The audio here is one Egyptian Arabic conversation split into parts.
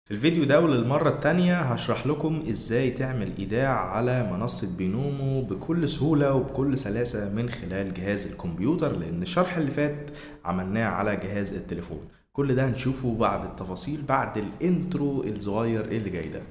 في الفيديو ده وللمرة التانية هشرح لكم ازاي تعمل ايداع على منصة بينومو بكل سهولة وبكل سلاسة من خلال جهاز الكمبيوتر لان الشرح اللي فات عملناه على جهاز التليفون كل ده هنشوفه بعد التفاصيل بعد الانترو الصغير اللي جاي ده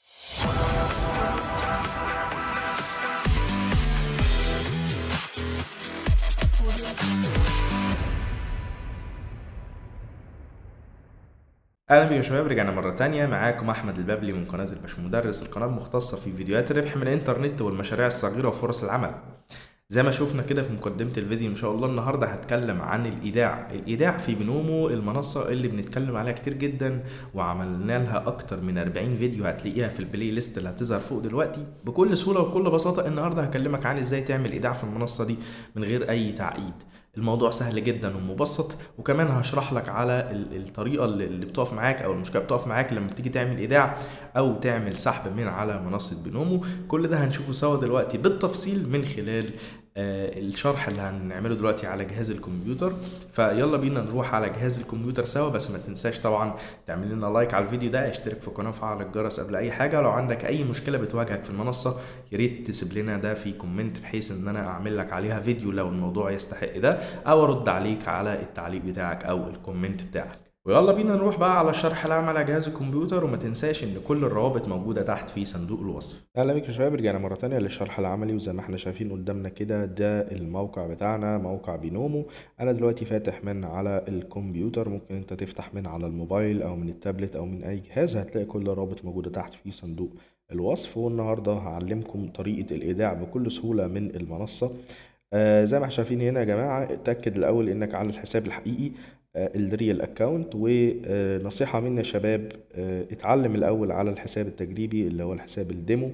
اهلا بيكم يا شباب رجعنا مره تانية معاكم احمد البابلي من قناه الباشمدرس القناه المختصه في فيديوهات الربح من الانترنت والمشاريع الصغيره وفرص العمل زي ما شفنا كده في مقدمه الفيديو ان شاء الله النهارده هتكلم عن الايداع الايداع في بنومو المنصه اللي بنتكلم عليها كتير جدا وعملنا لها اكتر من 40 فيديو هتلاقيها في البلاي ليست اللي هتظهر فوق دلوقتي بكل سهوله وبكل بساطه النهارده هكلمك عن ازاي تعمل ايداع في المنصه دي من غير اي تعقيد الموضوع سهل جدا ومبسط وكمان هشرح لك على الطريقه اللي بتقف معاك او المشكله بتقف معاك لما تيجي تعمل ايداع او تعمل سحب من على منصه بينومو كل ده هنشوفه سوا دلوقتي بالتفصيل من خلال آه الشرح اللي هنعمله دلوقتي على جهاز الكمبيوتر فيلا بينا نروح على جهاز الكمبيوتر سوا بس ما تنساش طبعا تعمل لنا لايك على الفيديو ده اشترك في القناه وفعل الجرس قبل اي حاجه لو عندك اي مشكله بتواجهك في المنصه يا ريت تسيب لنا ده في كومنت بحيث ان انا اعمل لك عليها فيديو لو الموضوع يستحق ده او ارد عليك على التعليق بتاعك او الكومنت بتاعك ويلا بينا نروح بقى على الشرح العام على جهاز الكمبيوتر وما تنساش ان كل الروابط موجوده تحت في صندوق الوصف اهلا بيكم يا شباب رجعنا مره تانية للشرح العملي وزي ما احنا شايفين قدامنا كده ده الموقع بتاعنا موقع بينومو انا دلوقتي فاتح من على الكمبيوتر ممكن انت تفتح من على الموبايل او من التابلت او من اي جهاز هتلاقي كل الروابط موجوده تحت في صندوق الوصف والنهارده هعلمكم طريقه الايداع بكل سهوله من المنصه آه زي ما احنا شايفين هنا يا جماعه اتاكد الاول انك على الحساب الحقيقي الريال اكونت ونصيحة مني يا شباب اتعلم الاول على الحساب التجريبي اللي هو الحساب الديمو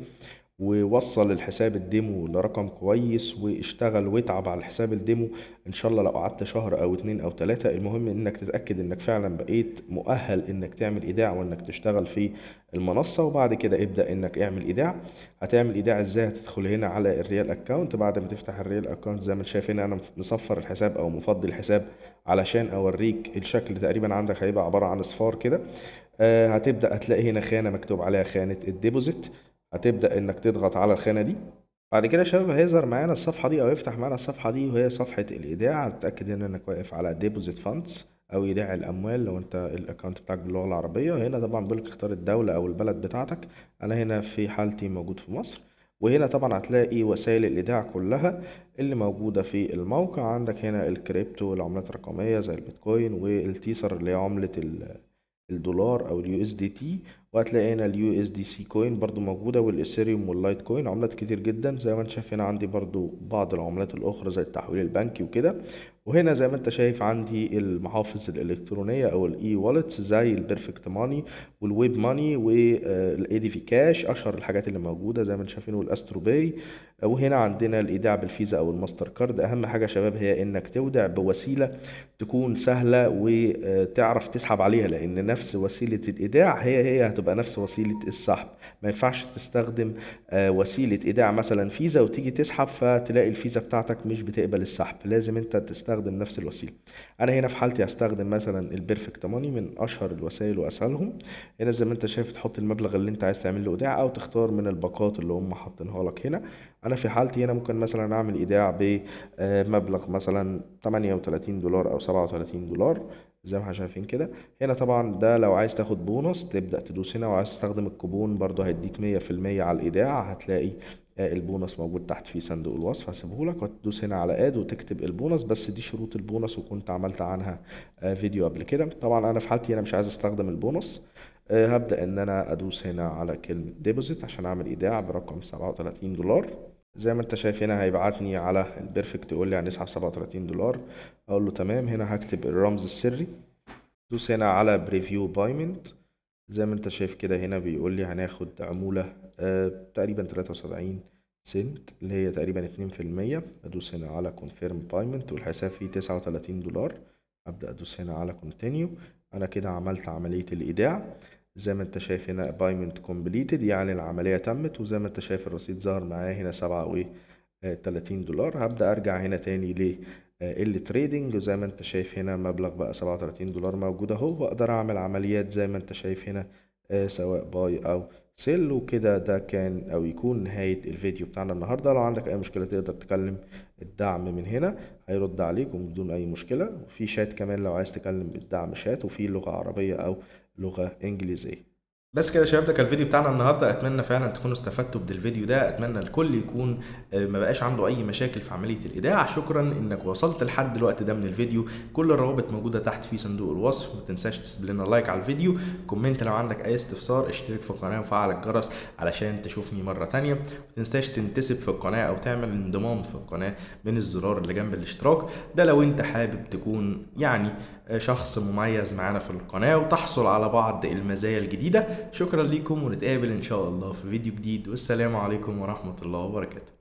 ووصل الحساب الديمو لرقم كويس واشتغل واتعب على الحساب الديمو ان شاء الله لو قعدت شهر او اتنين او تلاتة المهم انك تتأكد انك فعلا بقيت مؤهل انك تعمل ايداع وانك تشتغل في المنصة وبعد كده ابدأ انك اعمل ايداع هتعمل ايداع ازاي هتدخل هنا على الريال اكونت بعد ما تفتح الريال اكونت زي ما شايف هنا انا مصفر الحساب او مفضي الحساب علشان اوريك الشكل تقريبا عندك هيبقى عبارة عن اصفار كده آه هتبدأ هتلاقي هنا خانة مكتوب عليها خانة الديبوزيت هتبدأ انك تضغط على الخانة دي بعد كده يا شباب هيظهر معانا الصفحة دي او يفتح معانا الصفحة دي وهي صفحة الايداع هتتأكد ان انك واقف على ديبوزيت فاندز او ايداع الاموال لو انت الاكونت بتاعك باللغة العربية هنا طبعا بيقولك اختار الدولة او البلد بتاعتك انا هنا في حالتي موجود في مصر وهنا طبعا هتلاقي وسائل الايداع كلها اللي موجودة في الموقع عندك هنا الكريبتو العملات الرقمية زي البيتكوين والتيسر اللي هي عملة الدولار او اليو اس دي تي وهتلاقي هنا اليو اس دي سي كوين برضو موجوده والاثيريوم واللايت كوين عملات كتير جدا زي ما انت شايف هنا عندي برضو بعض العملات الاخرى زي التحويل البنكي وكده وهنا زي ما انت شايف عندي المحافظ الالكترونيه او الاي والتس زي البيرفكت ماني والويب ماني والاي دي في كاش اشهر الحاجات اللي موجوده زي ما انت شايفين والاسترو باي وهنا عندنا الايداع بالفيزا او الماستر كارد اهم حاجه يا شباب هي انك تودع بوسيله تكون سهله وتعرف تسحب عليها لان نفس وسيله الايداع هي هي هتبقى نفس وسيله السحب ما ينفعش تستخدم وسيله ايداع مثلا فيزا وتيجي تسحب فتلاقي الفيزا بتاعتك مش بتقبل السحب لازم انت تستخدم نفس الوسيله انا هنا في حالتي هستخدم مثلا البيرفكت ماني من اشهر الوسائل واسهلهم هنا زي ما انت شايف تحط المبلغ اللي انت عايز تعمل له ايداع او تختار من الباقات اللي هم حاطينها لك هنا انا في حالتي هنا ممكن مثلا اعمل ايداع بمبلغ مثلا 38 دولار او 37 دولار زي ما احنا شايفين كده هنا طبعا ده لو عايز تاخد بونص تبدأ تدوس هنا وعايز تستخدم الكوبون برضو هيديك مية في المية على الإيداع هتلاقي البونص موجود تحت في صندوق الوصف هسيبهولك وتدوس هنا على اد وتكتب البونص بس دي شروط البونص وكنت عملت عنها فيديو قبل كده طبعا انا في حالتي انا مش عايز استخدم البونص هبدأ ان انا ادوس هنا على كلمة ديبوزيت عشان اعمل ايداع برقم 37 دولار زي ما انت شايف هنا هيبعتني على البيرفكت يقول لي هنسحب 37 دولار اقول له تمام هنا هكتب الرمز السري دوس هنا على بريفيو بايمنت زي ما انت شايف كده هنا بيقول لي هناخد عمولة آه تقريبا 73 سنت اللي هي تقريبا اتنين في المية ادوس هنا على كونفيرم بايمنت والحساب فيه تسعة وتلاتين دولار ابدأ ادوس هنا على كونتينيو انا كده عملت عملية الايداع زي ما انت شايف هنا بايمنت كومبليتد يعني العملية تمت وزي ما انت شايف الرصيد ظهر معايا هنا سبعة و تلاتين دولار هبدأ ارجع هنا تاني ل التريدنج وزي ما انت شايف هنا مبلغ بقى سبعة وتلاتين دولار موجود اهو واقدر اعمل عمليات زي ما انت شايف هنا آه، سواء باي او سيل وكده ده كان او يكون نهاية الفيديو بتاعنا النهاردة لو عندك اي مشكلة تقدر تكلم الدعم من هنا هيرد عليك وبدون اي مشكلة وفي شات كمان لو عايز تكلم الدعم شات وفي لغة عربية او لغة انجليزية بس كده يا شباب ده كان الفيديو بتاعنا النهارده اتمنى فعلا تكونوا استفدتوا من الفيديو ده اتمنى الكل يكون آه، ما بقاش عنده اي مشاكل في عمليه الايداع شكرا انك وصلت لحد الوقت ده من الفيديو كل الروابط موجوده تحت في صندوق الوصف ما تنساش تسيب لنا لايك على الفيديو كومنت لو عندك اي استفسار اشترك في القناه وفعل الجرس علشان تشوفني مره تانية ما تنساش تنتسب في القناه او تعمل انضمام في القناه من الزرار اللي جنب الاشتراك ده لو انت حابب تكون يعني آه، شخص مميز معانا في القناه وتحصل على بعض المزايا الجديده شكرا ليكم ونتقابل ان شاء الله في فيديو جديد والسلام عليكم ورحمه الله وبركاته